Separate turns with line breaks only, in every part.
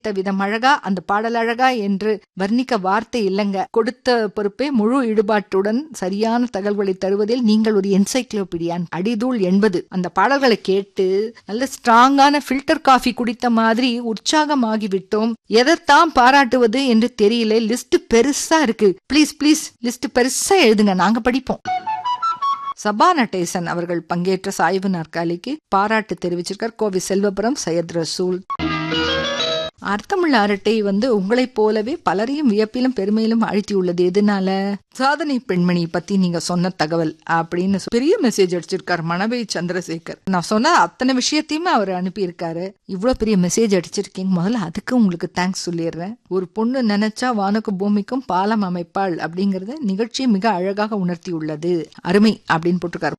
விதம் அழகா அந்த பாடல் அழகா என்று வர்ணிக்க வார்த்தை இல்லைங்க கொடுத்த பொறுப்பே முழு ஈடுபாட்டுடன் சரியான தகவல்களை தருவதில் நீங்கள் ஒரு என்சைக்ளோபீடியான் அடிதூள் என்பது அந்த பாடல்களை கேட்டு நல்ல ஸ்ட்ராங்கான ஃபில்டர் காஃபி குடித்த மாதிரி உற்சாகமாகி விட்டோம் எதைத்தான் பாராட்டுவது என்று தெரியல லிஸ்ட் பெருசா இருக்கு ப்ளீஸ் ப்ளீஸ் லிஸ்ட் பெருசா எழுதுங்க நாங்க படிப்போம் சபா நடேசன் அவர்கள் பங்கேற்ற சாய்வு நாற்காலிக்கு பாராட்டு தெரிவிச்சிருக்கார் கோவி செல்வபுரம் சையத் ரசூல் அர்த்தமுள்ள அரட்டை வந்து உங்களைப் போலவே பலரையும் வியப்பிலும் பெருமையிலும் அழுத்தியுள்ளது எதனால சாதனை பெண்மணி பத்தி நீங்க சொன்ன தகவல் அப்படின்னு சொ- பெரிய மெசேஜ் அடிச்சிருக்காரு மணவை சந்திரசேகர் நான் சொன்ன அத்தனை விஷயத்தையுமே அவர் அனுப்பியிருக்காரு இவ்வளவு பெரிய மெசேஜ் அடிச்சிருக்கீங்க முதல்ல அதுக்கு உங்களுக்கு தேங்க்ஸ் சொல்லிடுறேன் ஒரு பொண்ணு நினைச்சா வானுக்கும் பூமிக்கும் பாலம் அமைப்பாள் அப்படிங்கறத நிகழ்ச்சி மிக அழகாக உணர்த்தியுள்ளது அருமை அப்படின்னு போட்டிருக்காரு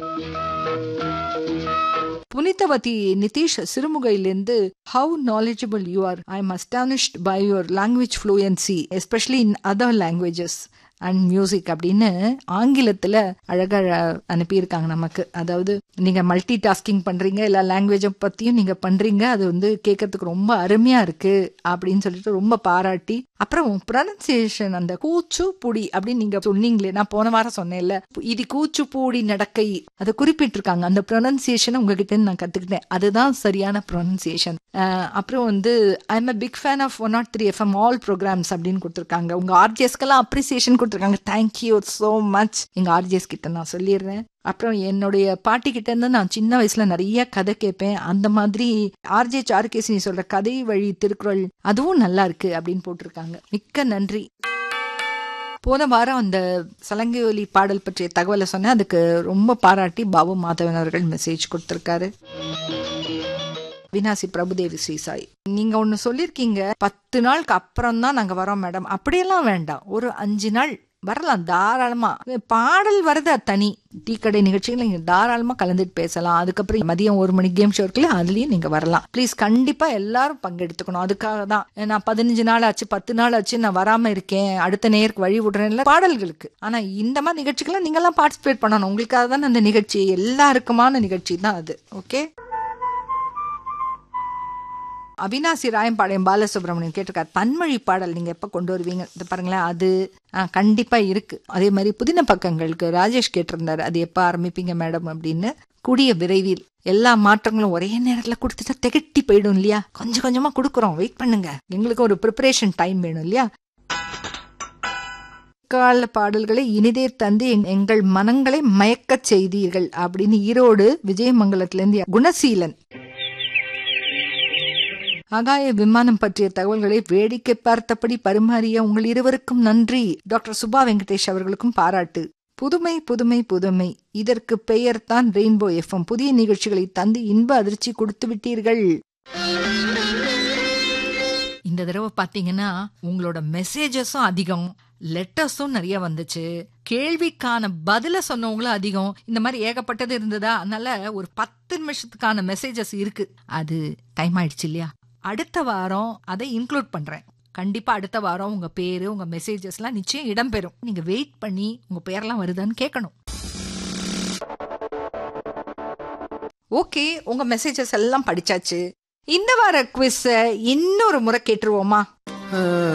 புனிதவதி நிதிஷ் சிறுமுகையிலிருந்து how knowledgeable you are I am astonished by your language fluency especially in other languages and music அப்படின்னு ஆங்கிலத்துல அழகா அழ- அனுப்பியிருக்காங்க நமக்கு அதாவது நீங்க மல்டி டாஸ்கிங் பண்றீங்க எல்லா லாங்குவேஜை பத்தியும் நீங்க பண்றீங்க அது வந்து கேட்கறதுக்கு ரொம்ப அருமையா இருக்கு அப்படின்னு சொல்லிட்டு ரொம்ப பாராட்டி அப்புறம் ப்ரொனன்சியேஷன் அந்த கூச்சு புடி அப்படின்னு நீங்க சொன்னீங்களே நான் போன வாரம் சொன்னேன்ல இது கூச்சு பூடி நடக்கை அதை குறிப்பிட்டிருக்காங்க அந்த ப்ரொனன்சியேஷனை உங்ககிட்ட இருந்து நான் கத்துக்கிட்டேன் அதுதான் சரியான ப்ரொனன்சியேஷன் அப்புறம் வந்து I am a big fan of one nought three FM all programmes அப்படின்னு கொடுத்துருக்காங்க உங்க ஆர்ஜிஎஸ்க்கெல்லாம் அப்ரிசியேஷன் கொடுத்துருக்காங்க தேங்க்யூ so மச் எங்க ஆர்ஜிஎஸ் கிட்ட நான் சொல்லிடுறேன் அப்புறம் என்னுடைய பாட்டி கிட்ட இருந்து நான் சின்ன வயசுல நிறைய கதை கேட்பேன் அந்த மாதிரி ஆர்ஜே சாருகேசினி சொல்ற கதை வழி திருக்குறள் அதுவும் நல்லா இருக்கு அப்படின்னு போட்டிருக்காங்க மிக்க நன்றி போன வாரம் அந்த சலங்கை ஒலி பாடல் பற்றிய தகவலை சொன்னேன் அதுக்கு ரொம்ப பாராட்டி பாபு மாதவன் அவர்கள் மெசேஜ் கொடுத்திருக்காரு வினாசி பிரபுதேவி ஸ்ரீசாய் நீங்க ஒண்ணு சொல்லிருக்கீங்க பத்து நாளுக்கு அப்புறம் தான் நாங்க வரோம் மேடம் அப்படியெல்லாம் வேண்டாம் ஒரு அஞ்சு நாள் வரலாம் தாராளமா பாடல் வரது அது தனி டீ கடை நிகழ்ச்சிகள் நீங்க தாராளமா கலந்துட்டு பேசலாம் அதுக்கப்புறம் மதியம் ஒரு மணி கேம் ஷோ இருக்குல்ல அதுலயும் நீங்க வரலாம் ப்ளீஸ் கண்டிப்பா எல்லாரும் பங்கெடுத்துக்கணும் அதுக்காக தான் நான் பதினஞ்சு நாள் ஆச்சு பத்து நாள் ஆச்சு நான் வராம இருக்கேன் அடுத்த நேருக்கு வழி விடுறேன்ல பாடல்களுக்கு ஆனா இந்த மாதிரி நிகழ்ச்சிகள்லாம் நீங்க எல்லாம் பார்ட்டிசிபேட் பண்ணணும் உங்களுக்காக தான் அந்த நிகழ்ச்சி எல்லாருக்குமான நிகழ்ச்சி தான் அது ஓகே அவினாசி ராயம்பாளையம் பாலசுப்ரமணியம் கேட்டிருக்காரு தன்மொழி பாடல் நீங்க எப்ப கொண்டு வருவீங்க இது பாருங்களேன் அது ஆ, கண்டிப்பா இருக்கு அதே மாதிரி புதின பக்கங்களுக்கு ராஜேஷ் கேட்டிருந்தாரு அது எப்ப ஆரம்பிப்பீங்க மேடம் அப்படின்னு கூடிய விரைவில் எல்லா மாற்றங்களும் ஒரே நேரத்துல கொடுத்துட்டா திகட்டி போயிடும் இல்லையா கொஞ்சம் கொஞ்சமா கொடுக்குறோம் வெயிட் பண்ணுங்க எங்களுக்கு ஒரு ப்ரிப்பரேஷன் டைம் வேணும் இல்லையா கால பாடல்களை இனிதே தந்து எங்- எங்கள் மனங்களை மயக்கச் செய்தீர்கள் அப்படின்னு ஈரோடு விஜயமங்கலத்திலிருந்து குணசீலன் ஆகாய விமானம் பற்றிய தகவல்களை வேடிக்கை பார்த்தபடி பரிமாறிய உங்கள் இருவருக்கும் நன்றி டாக்டர் சுபா வெங்கடேஷ் அவர்களுக்கும் பாராட்டு புதுமை புதுமை புதுமை இதற்கு பெயர் தான் ரெயின்போ எஃப்எம் புதிய நிகழ்ச்சிகளை தந்து இன்ப அதிர்ச்சி கொடுத்து விட்டீர்கள் இந்த தடவை பாத்தீங்கன்னா உங்களோட மெசேஜஸும் அதிகம் லெட்டர்ஸும் நிறைய வந்துச்சு கேள்விக்கான பதில சொன்னவங்களும் அதிகம் இந்த மாதிரி ஏகப்பட்டது இருந்ததா அதனால ஒரு பத்து நிமிஷத்துக்கான மெசேஜஸ் இருக்கு அது டைம் ஆயிடுச்சு இல்லையா அடுத்த வாரம் அதை இன்க்ளூட் பண்றேன் கண்டிப்பா அடுத்த வாரம் உங்க பேரு உங்க மெசேஜஸ்லாம் நிச்சயம் இடம்பெறும் நீங்க வெயிட் பண்ணி உங்க பேர்லாம் வருதான்னு கேட்கணும் ஓகே உங்க மெசேஜஸ் எல்லாம் படிச்சாச்சு இந்த வார குவிஸ் இன்னொரு முறை கேட்டுருவோமா